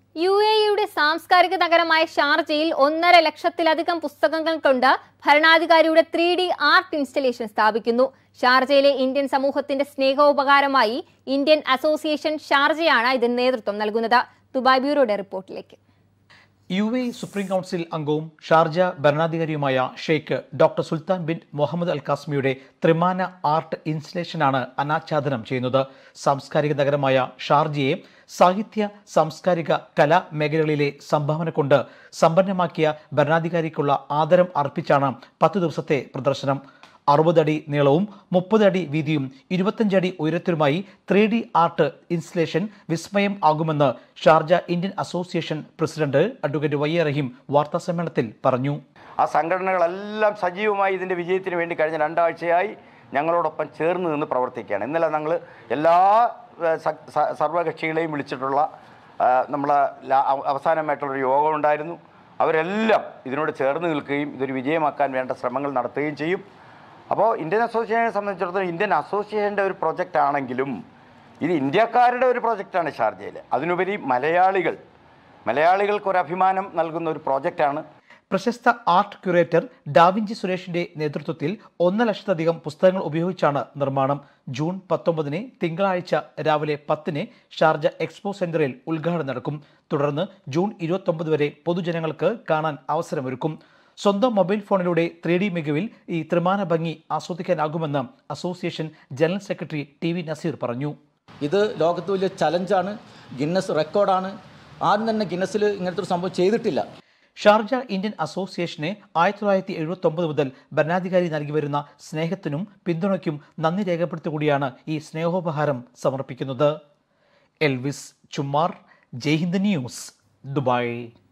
U A യുടെ സാംസ്കാരിക നഗരമായ ഷാർജയിൽ ഒന്നര ലക്ഷത്തിലധികം പുസ്തകങ്ങൾ കൊണ്ട് ഭരണാധികാരിയുടെ ത്രീ ഡി ആർട്ട് ഇൻസ്റ്റലേഷൻ സ്ഥാപിക്കുന്നു ഷാർജയിലെ ഇന്ത്യൻ സമൂഹത്തിന്റെ സ്നേഹോപകാരമായി ഇന്ത്യൻ അസോസിയേഷൻ ഷാർജയാണ് ഇതിന് നേതൃത്വം നൽകുന്നത് ദുബായ് ബ്യൂറോയുടെ റിപ്പോർട്ടിലേക്ക് യു എ സുപ്രീം കൗൺസിൽ അംഗവും ഷാർജ ഭരണാധികാരിയുമായ Sheikh doctor Sultan bin Muhammad Al കാസ്മിയുടെ ത്രിമാന ആർട്ട് ഇൻസ്റ്റലേഷനാണ് അനാച്ഛാദനം ചെയ്യുന്നത് സാംസ്കാരിക നഗരമായ ഷാർജയെ സാഹിത്യ സാംസ്കാരിക കലാ മേഖലകളിലെ സംഭാവന കൊണ്ട് സമ്പന്നമാക്കിയ ഭരണാധികാരിക്കുള്ള ആദരം അർപ്പിച്ചാണ് പത്ത് ദിവസത്തെ പ്രദർശനം അറുപതടി നീളവും മുപ്പത് അടി വീതിയും ഇരുപത്തഞ്ചടി ഉയരത്തിലുമായി ത്രീ ഡി ആർട്ട് ഇൻസ്റ്റലേഷൻ വിസ്മയം ആകുമെന്ന് Sharjah Indian association president advocate Y A Rahim വാർത്താസമ്മേളനത്തിൽ പറഞ്ഞു ആ സംഘടനകളെല്ലാം സജീവമായി ഇതിൻ്റെ വിജയത്തിന് വേണ്ടി കഴിഞ്ഞ രണ്ടാഴ്ചയായി ഞങ്ങളോടൊപ്പം ചേർന്ന് നിന്ന് പ്രവർത്തിക്കുകയാണ് ഇന്നലെ ഞങ്ങൾ എല്ലാ ഏഹ്, സ- സ- സർവകക്ഷികളെയും വിളിച്ചിട്ടുള്ള ആ, നമ്മളെ ലാ- അവ- അവസാനമായിട്ടുള്ളൊരു യോഗം ഉണ്ടായിരുന്നു അവരെല്ലാം ഇതിനോട് ചേർന്ന് നിൽക്കുകയും ഇതൊരു വിജയമാക്കാൻ വേണ്ട ശ്രമങ്ങൾ നടത്തുകയും ചെയ്യും അപ്പോൾ ഇന്ത്യൻ അസോസിയേഷനെ സംബന്ധിച്ചിടത്തോളം ഇന്ത്യൻ അസോസിയേഷൻ്റെ ഒരു പ്രൊജക്റ്റ് ആണെങ്കിലും ഇത് ഇന്ത്യക്കാരുടെ ഒരു പ്രൊജക്റ്റാണ് ഷാർജയിൽ അതിനുപരി മലയാളികൾ മലയാളികൾക്ക് ഒരു അഭിമാനം നൽകുന്ന ഒരു പ്രോജക്റ്റാണ് പ്രശസ്ത ആർട്ട് ക്യൂറേറ്റർ ഡാവിഞ്ചി സുരേഷിന്റെ നേതൃത്വത്തിൽ ഒന്നര ലക്ഷത്തിലധികം പുസ്തകങ്ങൾ ഉപയോഗിച്ചാണ് നിർമ്മാണം ജൂൺ പത്തൊമ്പതിന് തിങ്കളാഴ്ച രാവിലെ പത്തിന് ഷാർജ എക്സ്പോ സെന്ററിൽ ഉദ്ഘാടനം നടക്കും തുടർന്ന് ജൂൺ ഇരുപത്തൊമ്പത് വരെ പൊതുജനങ്ങൾക്ക് കാണാൻ അവസരമൊരുക്കും സ്വന്തം മൊബൈൽ ഫോണിലൂടെ ത്രീ ഡി മികവിൽ ഈ ത്രിമാന ഭംഗി ആസ്വദിക്കാനാകുമെന്ന് association general secretary T V Naseer പറഞ്ഞു ഇത് ലോകത്ത് വലിയ ചലഞ്ചാണ് ഗിന്നസ് റെക്കോർഡാണ് ആദ്യം തന്നെ ഗിന്നസിൽ ഇങ്ങനത്തെ ഒരു സംഭവം ചെയ്തിട്ടില്ല ഷാർജ ഇന്ത്യൻ അസോസിയേഷനെ ആയിരത്തി തൊള്ളായിരത്തി എഴുപത്തി ഒമ്പത് മുതൽ ഭരണാധികാരി നൽകി വരുന്ന സ്നേഹത്തിനും പിന്തുണയ്ക്കും നന്ദി രേഖപ്പെടുത്തുകൂടിയാണ് ഈ സ്നേഹോപഹാരം സമർപ്പിക്കുന്നത് Elvis Chummar Jaihind news Dubai